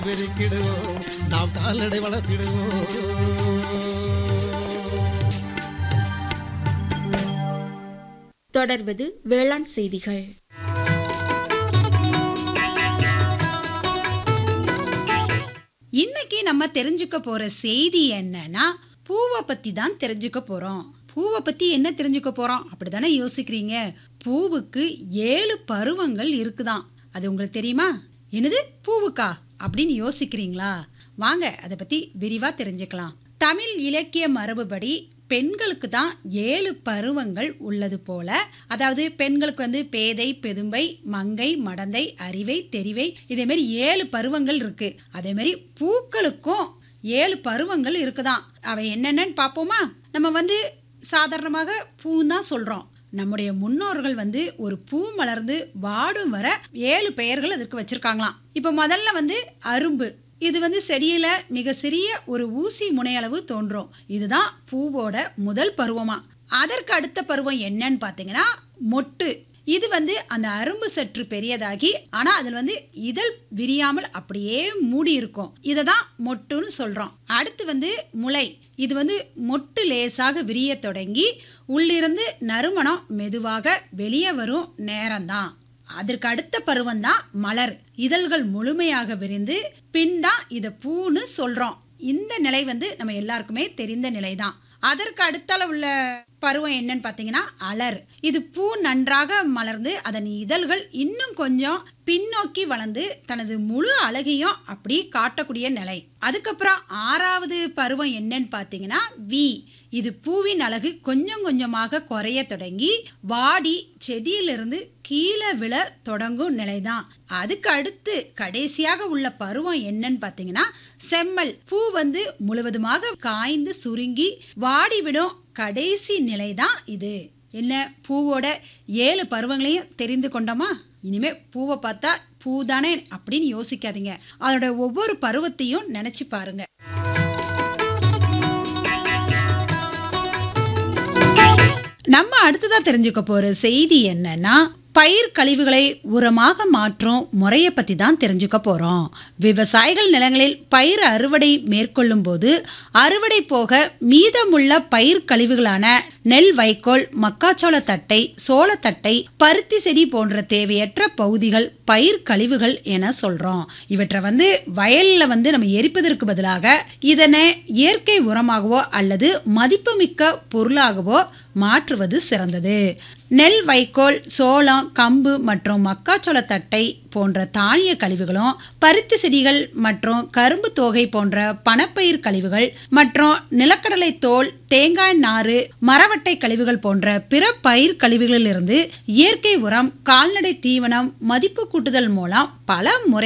பெருக்கிடுவோம் நாம் கால்நடை வளர்த்திடுவோம் தொடர்வது வேளாண் செய்திகள் இன்னைக்கு நம்ம தெரிஞ்சுக்க போற செய்தி என்னன்னா பூவை பத்தி தான் தெரிஞ்சுக்க போறோம் பூவை பத்தி என்ன தெரிஞ்சுக்க போறோம் அப்படிதானே யோசிக்கிறீங்க பூவுக்கு ஏழு பருவங்கள் இருக்குதாம் அது உங்களுக்கு தெரியுமா என்னது பூவுக்கா அப்படின்னு யோசிக்கிறீங்களா வாங்க அதை பத்தி விரிவா தெரிஞ்சுக்கலாம் தமிழ் இலக்கிய மரபுபடி பெண்களுக்கு தான் ஏழு பருவங்கள் உள்ளது போல அதாவது பெண்களுக்கு வந்து பேதை பெதும்பை மங்கை மடந்தை அறிவை தெரிவை இதே மாதிரி ஏழு பருவங்கள் இருக்கு அதே மாதிரி பூக்களுக்கும் ஏழு பருவங்கள் இருக்குதாம் அவை என்னென்னன்னு பார்ப்போமா நம்ம வந்து சாதாரணமாக பூ தான் சொல்றோம் நம்முடைய முன்னோர்கள் வந்து ஒரு பூ மலர்ந்து வாடும் வர ஏழு பெயர்கள் அதற்கு வச்சிருக்காங்களாம் இப்போ முதல்ல வந்து அரும்பு இது வந்து செடியில மிக சிறிய ஒரு ஊசி முனையளவு தோன்றும் இதுதான் பூவோட முதல் பருவமா அதற்கு அடுத்த பருவம் என்னன்னு பார்த்தீங்கன்னா மொட்டு இது வந்து அந்த அரும்பு சற்று பெரியதாகி ஆனா அதில் வந்து இதழ் விரியாமல் அப்படியே மூடி இருக்கும் இதை தான் மொட்டுன்னு சொல்றோம் அடுத்து வந்து முளை இது வந்து மொட்டு லேசாக விரிய தொடங்கி உள்ளிருந்து நறுமணம் மெதுவாக வெளியே வரும் நேரம்தான் அதற்கு அடுத்த பருவம் தான் மலர் இதழ்கள் முழுமையாக விரிந்து பின் தான் இதை பூன்னு சொல்றோம் இந்த நிலை வந்து நம்ம எல்லாருக்குமே தெரிந்த நிலை தான் அதற்கு அடுத்தால உள்ள பருவம் என்னன்னு பார்த்தீங்கன்னா அலர் இது பூ நன்றாக மலர்ந்து அதன் இதழ்கள் இன்னும் கொஞ்சம் பின்னோக்கி வளர்ந்து தனது முழு அழகையும் அப்படி காட்டக்கூடிய நிலை அதுக்கப்புறம் ஆறாவது பருவம் என்னன்னு பார்த்தீங்கன்னா வி இது பூவின் அழகு கொஞ்சம் கொஞ்சமாக குறைய தொடங்கி வாடி செடியிலிருந்து கீழே விழ தொடங்கும் நிலைதான் அதுக்கு அடுத்து கடைசியாக உள்ள பருவம் என்னன்னு பார்த்தீங்கன்னா செம்மல் பூ வந்து முழுவதுமாக காய்ந்து சுருங்கி வாடிவிடும் கடைசி நிலைதான் இது என்ன பூவோட ஏழு பருவங்களையும் தெரிந்து கொண்டோமா இனிமே பூவை பார்த்தா பூ தானே அப்படின்னு யோசிக்காதீங்க அதோட ஒவ்வொரு பருவத்தையும் நினைச்சு பாருங்க நம்ம அடுத்ததா தெரிஞ்சுக்க போற செய்தி என்னன்னா பயிர் கழிவுகளை உரமாக மாற்றும் முறையை பற்றி தான் தெரிஞ்சுக்க போகிறோம் விவசாயிகள் நிலங்களில் பயிர் அறுவடை மேற்கொள்ளும் போது அறுவடை போக மீதமுள்ள பயிர் கழிவுகளான நெல் வைக்கோல் மக்காச்சோள தட்டை சோளத்தட்டை பருத்தி செடி போன்ற தேவையற்ற பகுதிகள் பயிர் கழிவுகள் என சொல்றோம் இவற்றை வந்து வயல்ல வந்து நம்ம எரிப்பதற்கு பதிலாக இதனை இயற்கை உரமாகவோ அல்லது மதிப்புமிக்க பொருளாகவோ மாற்றுவது சிறந்தது நெல் வைக்கோல் சோளம் கம்பு மற்றும் மக்காச்சோள தட்டை போன்ற தானிய கழிவுகளும் பருத்தி செடிகள் மற்றும் கரும்பு தோகை போன்ற பணப்பயிர் கழிவுகள் மற்றும் நிலக்கடலை தோல் தேங்காய் நாறு மரவட்டை கழிவுகள் போன்ற பிற பயிர் கழிவுகளிலிருந்து இயற்கை உரம் கால்நடை தீவனம் மதிப்பு கூட்டுதல் மூலம் பல முறை